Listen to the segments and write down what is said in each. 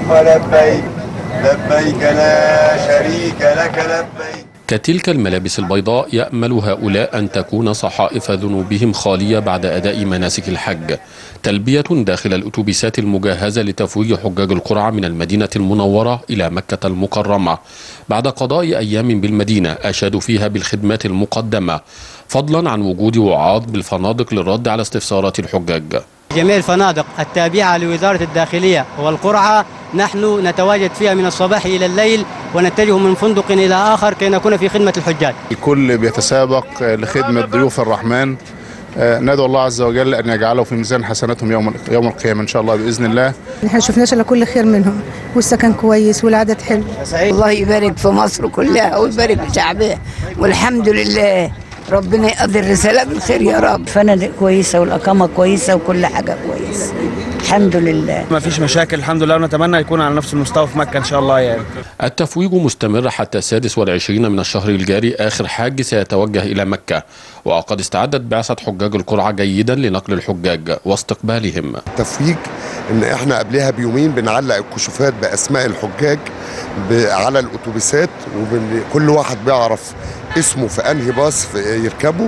اللهم لبيك لبيك لا شريك لك لبيك كتلك الملابس البيضاء يأمل هؤلاء أن تكون صحائف ذنوبهم خالية بعد أداء مناسك الحج تلبية داخل الأتوبيسات المجهزة لتفويج حجاج القرعة من المدينة المنورة إلى مكة المكرمة بعد قضاء أيام بالمدينة أشادوا فيها بالخدمات المقدمة فضلا عن وجود وعاظ بالفنادق للرد على استفسارات الحجاج جميع الفنادق التابعة لوزارة الداخلية والقرعة نحن نتواجد فيها من الصباح إلى الليل ونتجه من فندق إلى آخر كي نكون في خدمة الحجاج الكل بيتسابق لخدمة ضيوف الرحمن ندعو الله عز وجل أن يجعله في ميزان حسناتهم يوم يوم القيامة إن شاء الله بإذن الله احنا شفناش الا كل خير منهم والسكن كويس والعدد حلو الله يبارك في مصر كلها ويبارك في شعبها والحمد لله ربنا يقضي الرسالة بالخير يا رب فنادق كويسة والإقامة كويسة وكل حاجة كويسة الحمد لله ما فيش مشاكل الحمد لله ونتمنى يكون على نفس المستوى في مكة إن شاء الله يعني التفويج مستمر حتى السادس والعشرين من الشهر الجاري آخر حاج سيتوجه إلى مكة وقد استعدت بعثة حجاج القرعة جيدا لنقل الحجاج واستقبالهم تفويج ان احنا قبلها بيومين بنعلق الكشوفات باسماء الحجاج ب- على الاتوبيسات وكل واحد بيعرف اسمه في انهي باص في- يركبه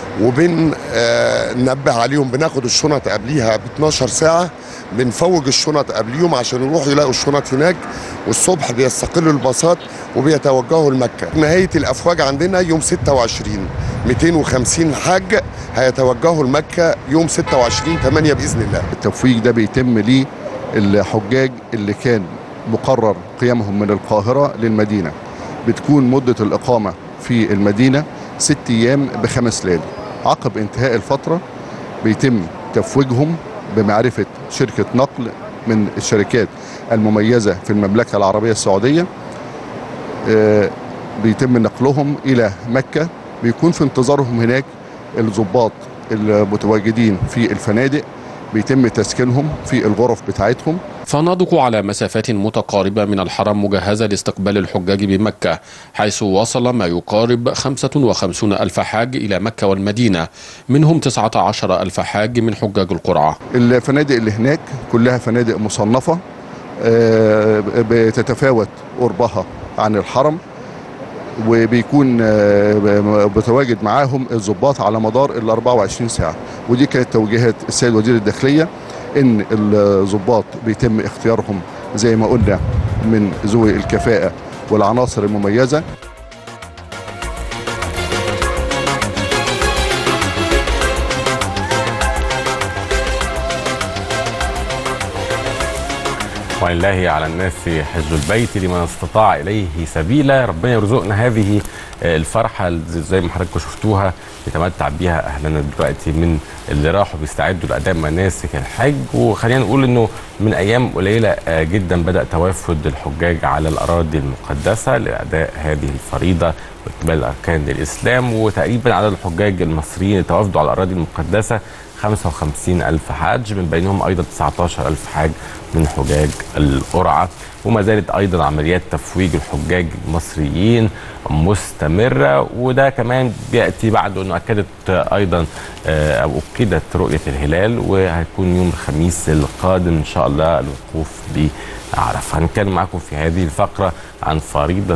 وبننبه عليهم بناخد الشنط قبليها ب 12 ساعه بنفوج الشنط قبليهم عشان يروحوا يلاقوا الشنط هناك والصبح بيستقلوا الباصات وبيتوجهوا لمكه نهايه الافواج عندنا يوم 26 250 حاج هيتوجهوا لمكه يوم 26 8 باذن الله التفويج ده بيتم للحجاج اللي كان مقرر قيامهم من القاهرة للمدينة بتكون مدة الإقامة في المدينة ست أيام بخمس ليالي عقب انتهاء الفترة بيتم تفويجهم بمعرفة شركة نقل من الشركات المميزة في المملكة العربية السعودية آه، بيتم نقلهم إلى مكة بيكون في انتظارهم هناك الضباط المتواجدين في الفنادق بيتم تسكينهم في الغرف بتاعتهم فنادق على مسافات متقاربة من الحرم مجهزة لاستقبال الحجاج بمكة حيث وصل ما يقارب 55 ألف حاج إلى مكة والمدينة منهم 19 ألف حاج من حجاج القرعة الفنادق اللي هناك كلها فنادق مصنفة آه، بتتفاوت قربها عن الحرم وبيكون آه، بتواجد معاهم الضباط على مدار ال 24 ساعة ودي كانت توجيهات السيد وزير الداخلية ان الضباط بيتم اختيارهم زي ما قلنا من ذوي الكفاءة والعناصر المميزة ولله على الناس حج البيت لمن استطاع اليه سبيلا ربنا يرزقنا هذه الفرحه زي ما حضراتكم شفتوها يتمتع بيها اهلنا دلوقتي من اللي راحوا بيستعدوا لاداء مناسك الحج وخلينا نقول انه من ايام قليله جدا بدا توافد الحجاج على الاراضي المقدسه لاداء هذه الفريضه واكمال اركان الاسلام وتقريبا عدد الحجاج المصريين اللي توافدوا على الاراضي المقدسه 55 ألف حاج من بينهم أيضا 19 ألف حاج من حجاج القرعة وما زالت أيضا عمليات تفويج الحجاج المصريين مستمرة وده كمان بيأتي بعد أنه أكدت أيضا أو أكدت رؤية الهلال وهيكون يوم الخميس القادم إن شاء الله الوقوف بعرفة هنتكلم معكم في هذه الفقرة عن فريضة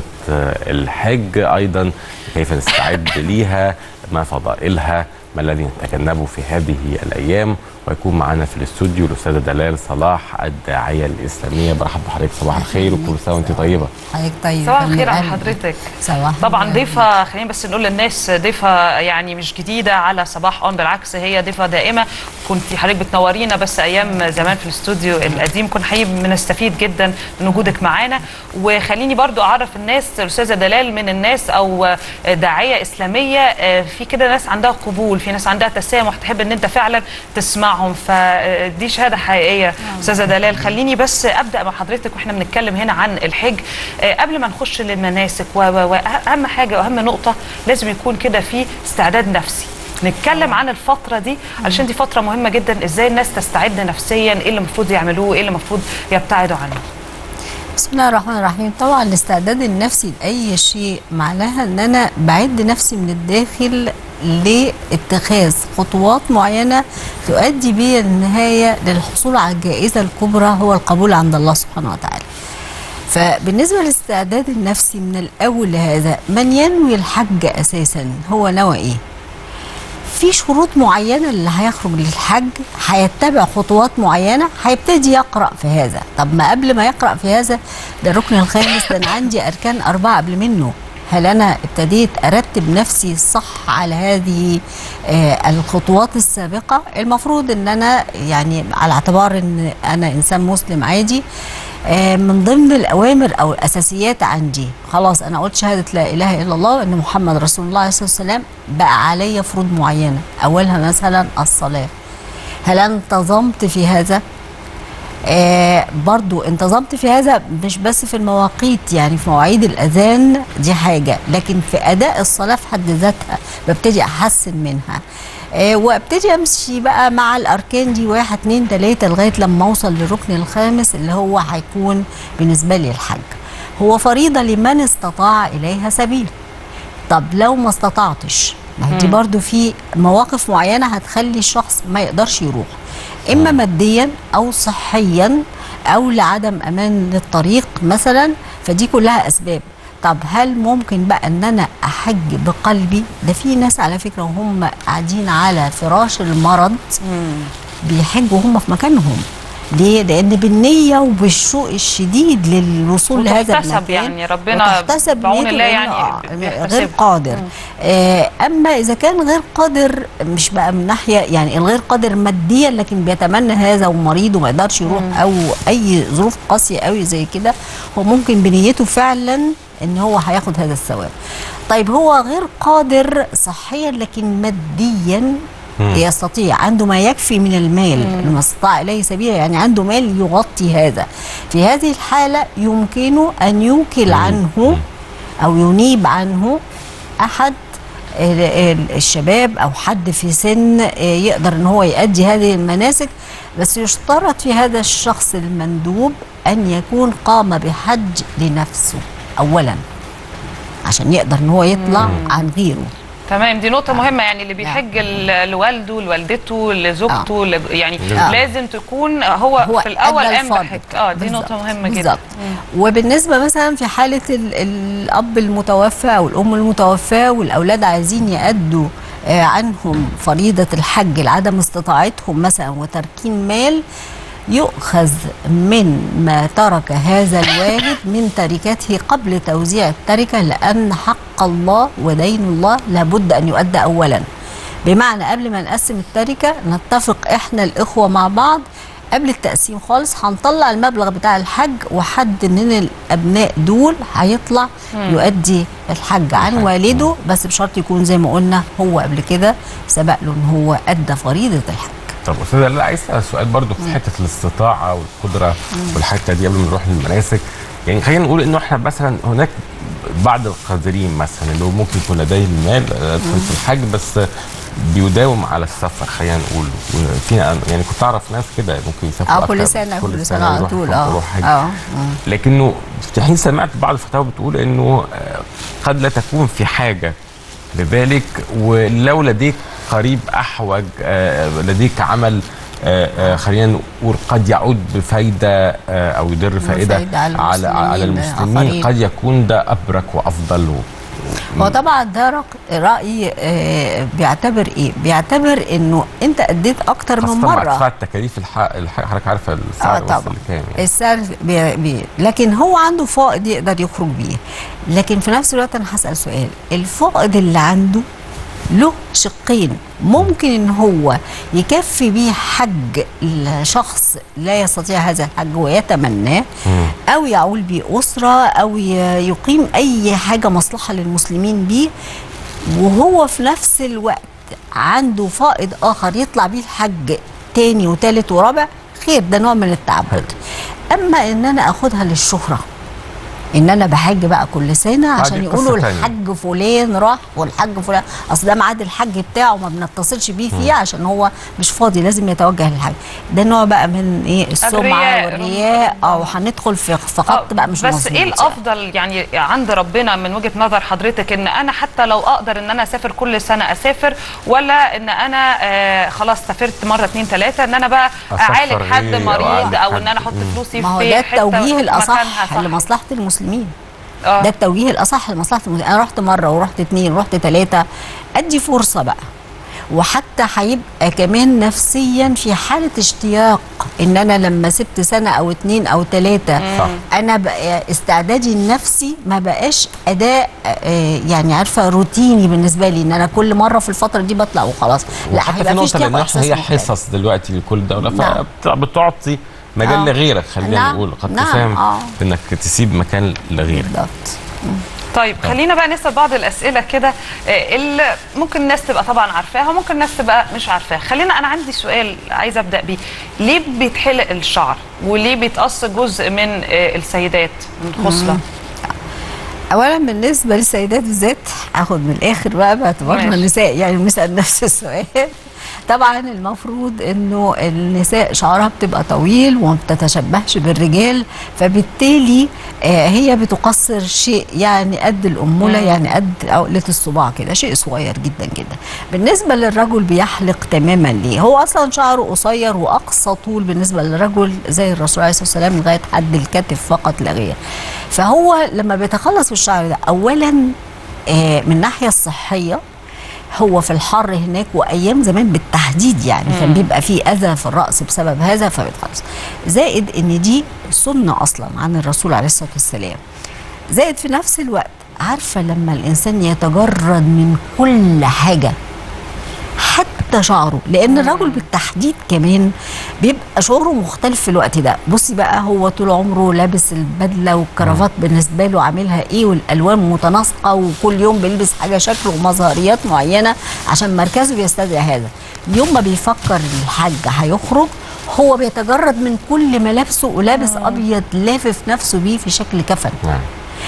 الحج أيضا كيف نستعد ليها ما فضائلها ما الذي نتجنبه في هذه الايام ويكون معنا في الاستوديو الاستاذه دلال صلاح الداعيه الاسلاميه برحب بحضرتك صباح الخير وكل سنه وانت طيبه حضرتك طيب صباح الخير على حضرتك صباح طبعا ضيفه خلينا بس نقول للناس ضيفه يعني مش جديده على صباح اون بالعكس هي ضيفه دائمه كنت حضرتك بتنورينا بس ايام زمان في الاستوديو القديم كنا حقيقي بنستفيد جدا من وجودك معانا وخليني برضو اعرف الناس الاستاذه دلال من الناس او داعيه اسلاميه في كده ناس عندها قبول في ناس عندها تسامح تحب ان انت فعلا تسمعهم فدي شهاده حقيقيه استاذه دلال خليني بس ابدا مع حضرتك واحنا بنتكلم هنا عن الحج قبل ما نخش للمناسك واهم حاجه واهم نقطه لازم يكون كده في استعداد نفسي نتكلم عن الفترة دي علشان دي فترة مهمة جدا ازاي الناس تستعد نفسيا ايه اللي المفروض يعملوه ايه اللي المفروض يبتعدوا عنه بسم الله الرحمن الرحيم طبعا الاستعداد النفسي لاي شيء معناها ان انا بعد نفسي من الداخل لاتخاذ خطوات معينه تؤدي بي النهايه للحصول على الجائزه الكبرى هو القبول عند الله سبحانه وتعالى فبالنسبه للاستعداد النفسي من الاول لهذا من ينوي الحج اساسا هو نوى ايه في شروط معينه اللي هيخرج للحج هيتبع خطوات معينه هيبتدي يقرا في هذا طب ما قبل ما يقرا في هذا ده الركن الخامس ده انا عندي اركان اربعه قبل منه هل انا ابتديت ارتب نفسي صح على هذه آه الخطوات السابقه المفروض ان انا يعني على اعتبار ان انا انسان مسلم عادي آه من ضمن الاوامر او الاساسيات عندي خلاص انا قلت شهاده لا اله الا الله وان محمد رسول الله عليه الصلاه والسلام بقى عليا فروض معينه اولها مثلا الصلاه هل أنا انتظمت في هذا آه برضو انتظمت في هذا مش بس في المواقيت يعني في مواعيد الأذان دي حاجة لكن في أداء الصلاة في حد ذاتها ببتدي أحسن منها آه وابتدي امشي بقى مع الاركان دي واحد اتنين تلاته لغايه لما اوصل للركن الخامس اللي هو هيكون بالنسبه لي الحج. هو فريضه لمن استطاع اليها سبيل. طب لو ما استطعتش ما هي دي مم. برضو في مواقف معينه هتخلي الشخص ما يقدرش يروح اما ماديا او صحيا او لعدم امان للطريق مثلا فدي كلها اسباب طب هل ممكن بقى ان انا احج بقلبي ده في ناس على فكره وهم قاعدين على فراش المرض بيحجوا هم في مكانهم ليه؟ لأن بالنية وبالشوق الشديد للوصول لهذا وتحتسب المكان يعني ربنا وتحتسب بعون نيته الله لأنه يعني آه، بيحتسب. غير قادر آه أما إذا كان غير قادر مش بقى من ناحية يعني الغير قادر ماديا لكن بيتمنى هذا ومريض وما يقدرش يروح أو أي ظروف قاسية قوي زي كده هو ممكن بنيته فعلا ان هو هياخد هذا الثواب طيب هو غير قادر صحيا لكن ماديا مم. يستطيع عنده ما يكفي من المال لما استطاع اليه سبيلا يعني عنده مال يغطي هذا في هذه الحاله يمكنه ان يوكل عنه او ينيب عنه احد ال- ال- الشباب او حد في سن آه، يقدر ان هو يؤدي هذه المناسك بس يشترط في هذا الشخص المندوب ان يكون قام بحج لنفسه اولا عشان يقدر ان هو يطلع عن غيره تمام دي نقطة مهمة يعني اللي بيحج ل- لوالده لوالدته لزوجته ل- يعني آه. لازم تكون هو, هو في الأول أدى قام الفرض. بحج اه دي بالظبط. نقطة مهمة جدا بالظبط وبالنسبه مثلا في حاله ال- الاب المتوفى او الام المتوفاه والاولاد عايزين يادوا آه، عنهم فريضه الحج لعدم استطاعتهم مثلا وتركين مال يؤخذ من ما ترك هذا الوالد من تركته قبل توزيع التركه لان حق الله ودين الله لابد ان يؤدى اولا بمعنى قبل ما نقسم التركه نتفق احنا الاخوه مع بعض قبل التقسيم خالص هنطلع المبلغ بتاع الحج وحد من الابناء دول هيطلع مم. يؤدي الحج عن والده بس بشرط يكون زي ما قلنا هو قبل كده سبق له ان هو ادى فريضه الحج طب استاذ لا عايز اسال سؤال برضو في حته الاستطاعه والقدره والحته دي قبل ما نروح للمناسك يعني خلينا نقول انه احنا مثلا هناك بعض القادرين مثلا اللي هو ممكن يكون لديه المال آه، في الحج بس بيداوم على السفر خلينا نقول في يعني كنت اعرف ناس كده ممكن يسافروا اه أكتر كل من- سنه كل سنه على يروح- طول يروح اه حج. اه لكنه في حين سمعت بعض الفتاوى بتقول انه آه، قد لا تكون في حاجه لذلك ولو لديك قريب احوج آه، لديك عمل آه، آه، خلينا نقول قد يعود بفايده آه، او يدر فائده فايدة على على على المسلمين المسلمين آخرين. قد يكون ده ابرك وافضل و- هو طبعا ده رق- راي آه بيعتبر ايه بيعتبر انه انت اديت اكتر من خاصة مع ارتفاع مره التكاليف الح... الح... حضرتك عارفه السعر آه وصل طبعا. لكام يعني السعر بي بي لكن هو عنده فائض يقدر يخرج بيه لكن في نفس الوقت انا هسال سؤال الفائض اللي عنده له شقين ممكن ان هو يكفي بيه حج لشخص لا يستطيع هذا الحج ويتمناه او يعول بيه اسره او ي- يقيم اي حاجه مصلحه للمسلمين بيه وهو في نفس الوقت عنده فائض اخر يطلع بيه الحج تاني وتالت ورابع خير ده نوع من التعبد اما ان انا اخدها للشهره ان انا بحج بقى كل سنه آه، دي عشان قصة يقولوا تانية. الحج فلان راح والحج فلان اصل ده ميعاد الحج بتاعه ما بنتصلش بيه فيه عشان هو مش فاضي لازم يتوجه للحج ده نوع بقى من ايه السمعه الرياء. والرياء اه وهندخل في في خط بقى مش بس مظبوط ايه الافضل يعني عند ربنا من وجهه نظر حضرتك ان انا حتى لو اقدر ان انا اسافر كل سنه اسافر ولا ان انا آه خلاص سافرت مره اتنين تلاته ان انا بقى أسافر اعالج حد غيري أو مريض أعالج او حد. ان انا احط فلوسي ما هو في ده حته التوجيه مكانها الاصح صح. لمصلحه المسلمين آه. ده التوجيه الاصح لمصلحه المسلمين انا رحت مره ورحت اتنين ورحت تلاته ادي فرصه بقى وحتى هيبقى كمان نفسيا في حاله اشتياق ان انا لما سبت سنه او اتنين او تلاته صح. انا بقى استعدادي النفسي ما بقاش اداء آه، يعني عارفه روتيني بالنسبه لي ان انا كل مره في الفتره دي بطلع وخلاص لا وحتى في هيبقى نقطه اشتياق لان احنا وإحساس هي مختلف. حصص دلوقتي لكل دوله نعم. فبتعطي مجال آه. لغيرك خلينا نعم. نقول قد نعم. تساهم آه. في انك تسيب مكان لغيرك بالظبط طيب خلينا بقى نسال بعض الاسئله كده آه، اللي ممكن الناس تبقى طبعا عارفاها وممكن الناس تبقى مش عارفاها خلينا انا عندي سؤال عايزه ابدا بيه ليه بيتحلق الشعر وليه بيتقص جزء من آه، السيدات من الخصله اولا بالنسبه للسيدات بالذات هاخد من الاخر بقى باعتبارنا ماشي. نساء يعني بنسال نفس السؤال طبعا المفروض انه النساء شعرها بتبقى طويل وما بتتشبهش بالرجال فبالتالي آه، هي بتقصر شيء يعني قد الاموله مم. يعني قد عقله الصباع كده شيء صغير جدا جدا بالنسبه للرجل بيحلق تماما ليه هو اصلا شعره قصير واقصى طول بالنسبه للرجل زي الرسول عليه الصلاه والسلام لغايه حد الكتف فقط لا غير فهو لما بيتخلص من الشعر ده اولا آه، من الناحيه الصحيه هو في الحر هناك وايام زمان بالتحديد يعني كان بيبقى فيه اذى في الراس بسبب هذا فبيتخلص زائد ان دي سنه اصلا عن الرسول عليه الصلاه والسلام زائد في نفس الوقت عارفه لما الانسان يتجرد من كل حاجه حتى شعره لان الرجل بالتحديد كمان بيبقى شعره مختلف في الوقت ده بصي بقى هو طول عمره لابس البدله والكرافات بالنسبه له عاملها ايه والالوان متناسقه وكل يوم بيلبس حاجه شكل ومظهريات معينه عشان مركزه بيستدعي هذا يوم ما بيفكر الحاج هيخرج هو بيتجرد من كل ملابسه ولابس ابيض لافف نفسه بيه في شكل كفن نعم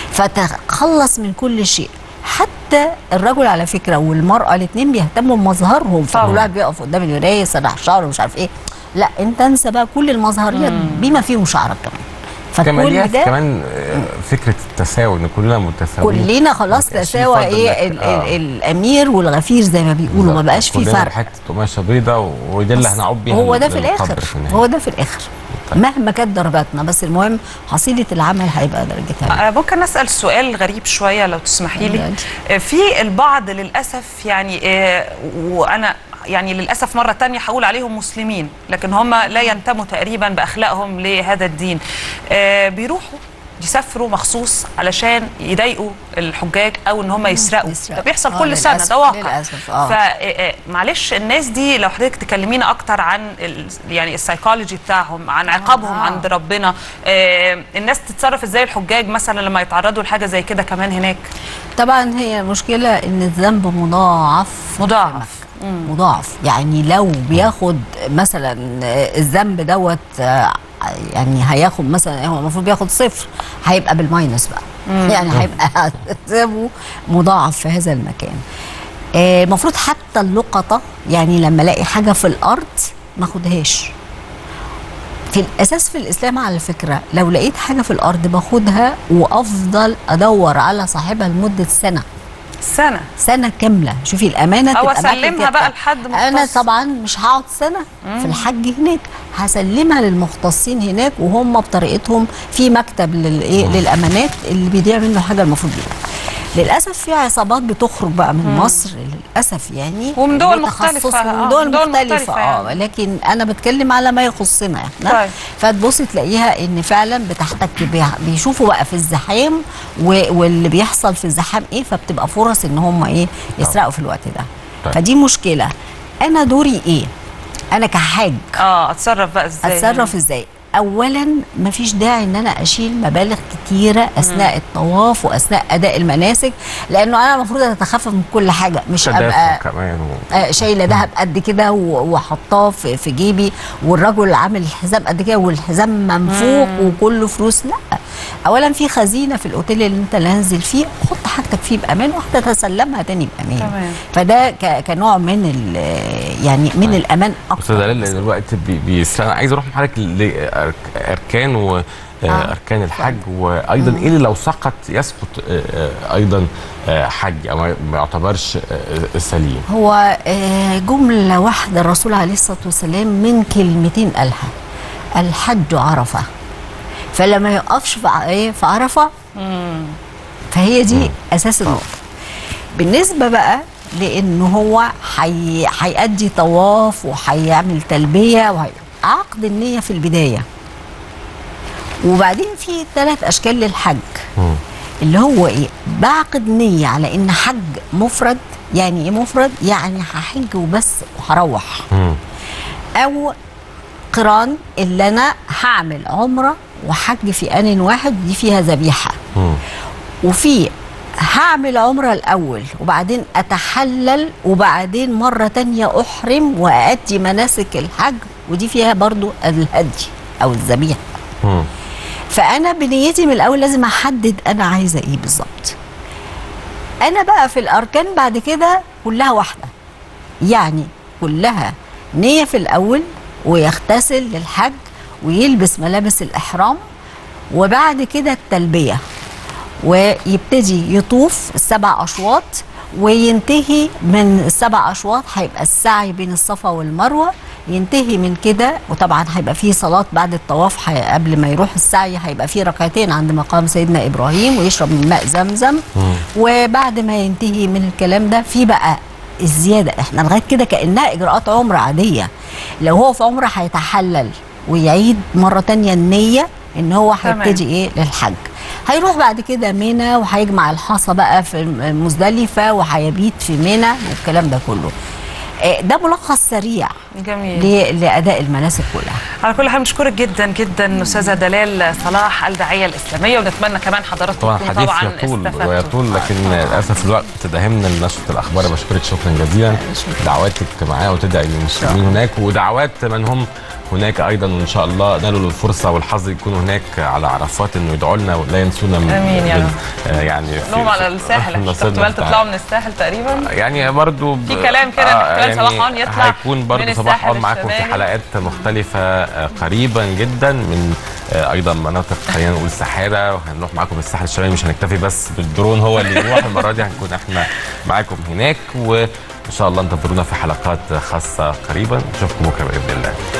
فتخلص من كل شيء حتى الرجل على فكره والمراه الاثنين بيهتموا بمظهرهم طبعاً. فكل واحد بيقف قدام المرايه يسرح شعره ومش عارف ايه لا انت انسى بقى كل المظهريات بما فيهم شعرك كمان فكل كماليات ده كمان آه، فكره التساوي ان كلنا متساويين كلنا خلاص ما بقاش في تساوى فرق ايه إنك- ال آه. ال الامير والغفير زي ما بيقولوا ما بقاش في كلنا فرق حته قماشه بيضاء ودي اللي هنعوب بيها هو ده في للقبر الاخر في النهاية. هو ده في الاخر مهما كانت درجاتنا بس المهم حصيله العمل هيبقى درجتها آه، ممكن اسال سؤال غريب شويه لو تسمحي لي اتفضلي. آه، في البعض للاسف يعني آه، وانا يعني للاسف مره تانية هقول عليهم مسلمين لكن هم لا ينتموا تقريبا باخلاقهم لهذا الدين آه، بيروحوا يسافروا مخصوص علشان يضايقوا الحجاج او ان هم يسرقوا يسرقوا. ده بيحصل آه، كل سنه للأسف، ده واقع للأسف، آه. فمعلش الناس دي لو حضرتك تكلمينا اكتر عن ال- يعني السايكولوجي بتاعهم عن عقابهم آه. عند ربنا آه، الناس تتصرف ازاي الحجاج مثلا لما يتعرضوا لحاجه زي كده كمان هناك طبعا هي المشكله ان الذنب مضاعف مضاعف مضاعف يعني لو بياخد مثلا الذنب دوت آه، يعني هياخد مثلا هو المفروض بياخد صفر هيبقى بالماينس بقى يعني هيبقى ذنبه مضاعف في هذا المكان آه، المفروض حتى اللقطه يعني لما الاقي حاجه في الارض ما اخدهاش في الاساس في الاسلام على فكره لو لقيت حاجه في الارض باخدها وافضل ادور على صاحبها لمده سنه سنه سنه كامله شوفي الامانه او تبقى معاكي اسلمها كده. بقى لحد انا مختص طبعا مش هقعد سنه في الحج هناك هسلمها للمختصين هناك وهم بطريقتهم في مكتب للايه للامانات اللي بيضيع منه حاجه المفروض يبقى للاسف في عصابات بتخرج بقى من مصر للاسف يعني ومن دول بتخصص- مختلفة، آه، ومن دول من دول مختلفه مختلفة اه يعني. لكن انا بتكلم على ما يخصنا احنا طيب. فتبص تلاقيها ان فعلا بتحتك بيها بيشوفوا بقى في الزحام و- واللي بيحصل في الزحام ايه فبتبقى فرص ان هم ايه يسرقوا في الوقت ده طيب. فدي مشكله انا دوري ايه انا كحاج اه اتصرف بقى ازاي اتصرف ازاي اولا مفيش داعي ان انا اشيل مبالغ كتيره اثناء الطواف واثناء اداء المناسك لانه انا المفروض اتخفف من كل حاجه مش تدافع ابقى كمان و... آه، شايله ذهب قد كده و- وحطاه في في جيبي والرجل عامل الحزام قد كده والحزام منفوخ مم. وكله فلوس لا اولا في خزينه في الاوتيل اللي انت نازل فيه حط حاجتك فيه بامان وهتتسلمها تاني بامان تمام. فده ك- كنوع من ال- يعني من الامان استاذ دلال لان الوقت بي... بي... انا عايز اروح مع حضرتك لاركان و آه. اركان الحج وايضا ايه اللي لو سقط يسقط آه، آه، ايضا آه، حج او ما ما يعتبرش آه، سليم هو آه، جمله واحده الرسول عليه الصلاه والسلام من كلمتين قالها الحج عرفه فلما يقفش في ع- إيه، في عرفه فهي دي اساس النقطه بالنسبه بقى لانه هو حي... هيأدي طواف وهيعمل تلبيه وهي... عقد النيه في البدايه وبعدين في ثلاث اشكال للحج اللي هو ايه بعقد نيه على ان حج مفرد يعني ايه مفرد يعني هحج وبس وهروح او قران اللي انا هعمل عمره وحج في ان واحد دي فيها ذبيحه وفي هعمل عمرة الأول وبعدين أتحلل وبعدين مرة تانية أحرم وأأدي مناسك الحج ودي فيها برضو الهدي أو الذبيحة فأنا بنيتي من الأول لازم أحدد أنا عايزة إيه بالظبط أنا بقى في الأركان بعد كده كلها واحدة يعني كلها نية في الأول ويغتسل للحج ويلبس ملابس الإحرام وبعد كده التلبية ويبتدي يطوف السبع أشواط وينتهي من السبع أشواط هيبقى السعي بين الصفا والمروة ينتهي من كده وطبعا هيبقى فيه صلاة بعد الطواف هي- قبل ما يروح السعي هيبقى فيه ركعتين عند مقام سيدنا إبراهيم ويشرب من ماء زمزم وبعد ما ينتهي من الكلام ده في بقى الزيادة احنا لغاية كده كأنها إجراءات عمرة عادية لو هو في عمرة هيتحلل ويعيد مرة تانية النية ان هو تمام. هيبتدي ايه للحج هيروح بعد كده منى وهيجمع الحصى بقى في مزدلفة وهيبيت في منى والكلام ده كله آه، ده ملخص سريع جميل ل- لأداء المناسك كلها على كل حال بنشكرك جدا جدا استاذه دلال صلاح الداعيه الاسلاميه ونتمنى كمان حضراتكم طبعا تكونوا حديث طبعا يطول استفدتوا. ويطول لكن للاسف الوقت داهمنا لنشره الاخبار بشكرك شكرا جزيلا دعواتك معايا وتدعي للمسلمين هناك ودعوات من هم هناك ايضا وان شاء الله نالوا الفرصه والحظ يكونوا هناك على عرفات انه يدعوا لنا ولا ينسونا من آمين يا من- رب. آه، يعني في- نوم على الساحل في احنا نصيبنا احتمال بتاع- تطلعوا من الساحل تقريبا يعني برضو ب- في كلام كده إن احتمال صباح أون يطلع هيكون برضو من صباح الساحل اون معاكم في الشمالي. حلقات مختلفة آه، قريبا جدا من آه، ايضا مناطق خلينا نقول ساحرة وهنروح معاكم الساحل الشمالي مش هنكتفي بس بالدرون هو اللي يروح المرة دي هنكون احنا معاكم هناك وان شاء الله انتظرونا في حلقات خاصة قريبا نشوفكم بكرة بإذن الله